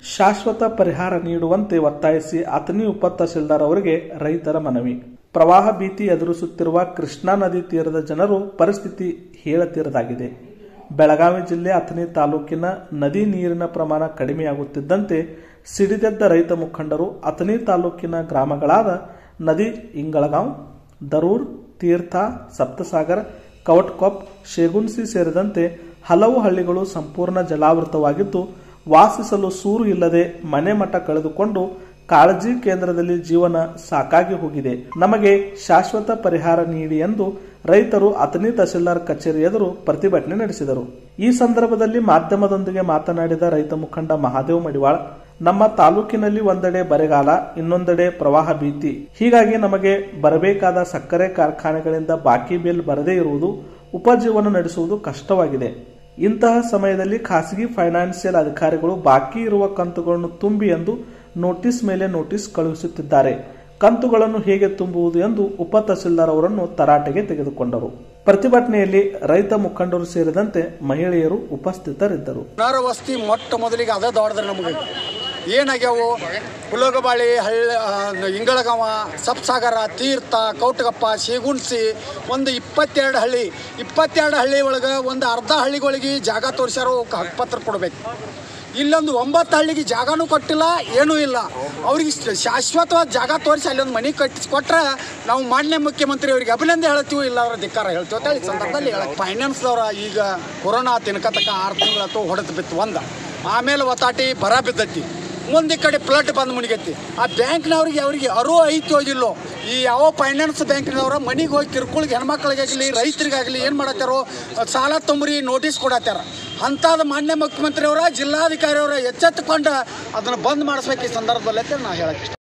ಶಾಶ್ವತ ಪರಿಹಾರ ನೀಡುವಂತೆ ಒತ್ತಾಯಿಸಿ ಅಥಣಿ ಉಪ ತಹಸೀಲ್ದಾರ್ ಅವರಿಗೆ ರೈತರ ಮನವಿ ಪ್ರವಾಹ ಭೀತಿ ಎದುರಿಸುತ್ತಿರುವ ಕೃಷ್ಣಾ ನದಿ ತೀರದ ಜನರು ಪರಿಸ್ಥಿತಿ ಹೇಳತೀರದಾಗಿದೆ ಬೆಳಗಾವಿ ಜಿಲ್ಲೆ ಅಥಣಿ ತಾಲೂಕಿನ ನದಿ ನೀರಿನ ಪ್ರಮಾಣ ಕಡಿಮೆಯಾಗುತ್ತಿದ್ದಂತೆ ಸಿಡಿದೆದ್ದ ರೈತ ಮುಖಂಡರು ಅಥಣಿ ತಾಲೂಕಿನ ಗ್ರಾಮಗಳಾದ ನದಿ ಇಂಗಳಗಾಂವ್ ದರೂರ್ ತೀರ್ಥ ಸಪ್ತಸಾಗರ್ ಕವಟ್ಕೊಪ್ ಶೇಗುನ್ಸಿ ಸೇರಿದಂತೆ ಹಲವು ಹಳ್ಳಿಗಳು ಸಂಪೂರ್ಣ ಜಲಾವೃತವಾಗಿದ್ದು ವಾಸಿಸಲು ಸೂರು ಇಲ್ಲದೆ ಮನೆ ಮಠ ಕಳೆದುಕೊಂಡು ಕಾಳಜಿ ಕೇಂದ್ರದಲ್ಲಿ ಜೀವನ ಸಾಕಾಗಿ ಹೋಗಿದೆ ನಮಗೆ ಶಾಶ್ವತ ಪರಿಹಾರ ನೀಡಿ ಎಂದು ರೈತರು ಅಥಣಿ ತಹಸೀಲ್ದಾರ್ ಕಚೇರಿ ಎದುರು ಪ್ರತಿಭಟನೆ ನಡೆಸಿದರು ಈ ಸಂದರ್ಭದಲ್ಲಿ ಮಾಧ್ಯಮದೊಂದಿಗೆ ಮಾತನಾಡಿದ ರೈತ ಮುಖಂಡ ಮಹಾದೇವ್ ಮಡಿವಾಳ್ ನಮ್ಮ ತಾಲೂಕಿನಲ್ಲಿ ಒಂದೆಡೆ ಬರೆಗಾಲ ಇನ್ನೊಂದೆಡೆ ಪ್ರವಾಹ ಭೀತಿ ಹೀಗಾಗಿ ನಮಗೆ ಬರಬೇಕಾದ ಸಕ್ಕರೆ ಕಾರ್ಖಾನೆಗಳಿಂದ ಬಾಕಿ ಬಿಲ್ ಬರದೇ ಇರುವುದು ಉಪಜೀವನ ನಡೆಸುವುದು ಕಷ್ಟವಾಗಿದೆ ಇಂತಹ ಸಮಯದಲ್ಲಿ ಖಾಸಗಿ ಫೈನಾನ್ಸಿಯಲ್ ಅಧಿಕಾರಿಗಳು ಬಾಕಿ ಇರುವ ಕಂತುಗಳನ್ನು ತುಂಬಿ ಎಂದು ನೋಟಿಸ್ ಮೇಲೆ ನೋಟಿಸ್ ಕಳುಹಿಸುತ್ತಿದ್ದಾರೆ ಕಂತುಗಳನ್ನು ಹೇಗೆ ತುಂಬುವುದು ಎಂದು ಉಪ ತಹಸೀಲ್ದಾರ್ ಅವರನ್ನು ತರಾಟೆಗೆ ತೆಗೆದುಕೊಂಡರು ಪ್ರತಿಭಟನೆಯಲ್ಲಿ ರೈತ ಮುಖಂಡರು ಸೇರಿದಂತೆ ಮಹಿಳೆಯರು ಉಪಸ್ಥಿತರಿದ್ದರು ಪುನರ್ವಸತಿ ಮೊಟ್ಟ ಮೊದಲಿಗೆ ಅದ ದೊಡ್ಡದ್ರೆ ನಮಗೆ ಏನಾಗ್ಯಾವು ಹುಲಗಬಾಳಿ ಹಳ್ಳಿ ಆ, ಇಂಗಳಗಾವ ಸಪ್ಸಾಗರ ತೀರ್ಥ ಕೌಟಗಪ್ಪ ಶೇಗುಣ್ಸಿ ಒಂದು ಇಪ್ಪತ್ತೆರಡು ಹಳ್ಳಿ ಇಪ್ಪತ್ತೆರಡು ಹಳ್ಳಿ ಒಳಗೆ ಒಂದು ಅರ್ಧ ಹಳ್ಳಿಗಳಿಗೆ ಜಾಗ ತೋರಿಸ್ಯಾರೋ ಅವಕ್ಕೆ ಹಕ್ಕುಪತ್ರ ಕೊಡಬೇಕು ಇಲ್ಲೊಂದು ಒಂಬತ್ತು ಹಳ್ಳಿಗೆ ಜಾಗನೂ ಕೊಟ್ಟಿಲ್ಲ ಏನೂ ಇಲ್ಲ ಅವ್ರಿಗೆ ಶ- ಶಾಶ್ವತವಾದ ಜಾಗ ತೋರಿಸಿ ಅಲ್ಲೊಂದು ಮನೆ ಕಟ್ಟಿಸ್ಕೊಟ್ರೆ ನಾವು ಮಾನ್ಯ ಮುಖ್ಯಮಂತ್ರಿ ಅವರಿಗೆ ಅಭಿನಂದನೆ ಹೇಳ್ತೀವಿ ಇಲ್ಲ ಅವ್ರ ಧಿಕ್ಕಾರ ಹೇಳ್ತೀವಿ ಅಂತ ಹೇಳಿ ಈ ಸಂದರ್ಭದಲ್ಲಿ ಹೇಳಕ್ಕೆ ಫೈನಾನ್ಸ್ದವ್ರ ಈಗ ಕೊರೋನಾ ತಿನ್ಕತಕ್ಕ ಆರು ತಿಂಗಳತ್ತು ಹೊಡೆದು ಬಿತ್ತು ಒಂದು ಆಮೇಲೆ ಒತ್ತಾಟಿ ಬರ ಬಿದ್ದೈತಿ ಮುಂದೆ ಕಡೆ ಫ್ಲಡ್ ಬಂದು ಮುನಿಗೈತಿ ಆ ಬ್ಯಾಂಕ್ನವ್ರಿಗೆ ಅವ್ರಿಗೆ ಅರು ಐತೋ ಇಲ್ಲೋ ಈ ಯಾವ ಫೈನಾನ್ಸ್ ಬ್ಯಾಂಕ್ನವ್ರ ಮನೆಗೆ ಹೋಗಿ ಕಿರ್ಕೊಳಿಗೆ ಹೆಣ್ಮಕ್ಳಿಗಾಗಲಿ ರೈತರಿಗಾಗಲಿ ಏನು ಮಾಡತ್ತಾರೋ ಸಾಲ ತುಂಬ್ರಿ ನೋಟಿಸ್ ಕೊಡತ್ತಾರ ಅಂಥದ್ದು ಮಾನ್ಯ ಮುಖ್ಯಮಂತ್ರಿ ಅವರ ಜಿಲ್ಲಾಧಿಕಾರಿ ಅವರ ಎಚ್ಚೆತ್ತುಕೊಂಡು ಅದನ್ನು ಬಂದ್ ಮಾಡಿಸ್ಬೇಕು ಈ ಸಂದರ್ಭದಲ್ಲಿ ಅಂತ ನಾ ಹೇಳಕ್ಕೆ ಇಷ್ಟ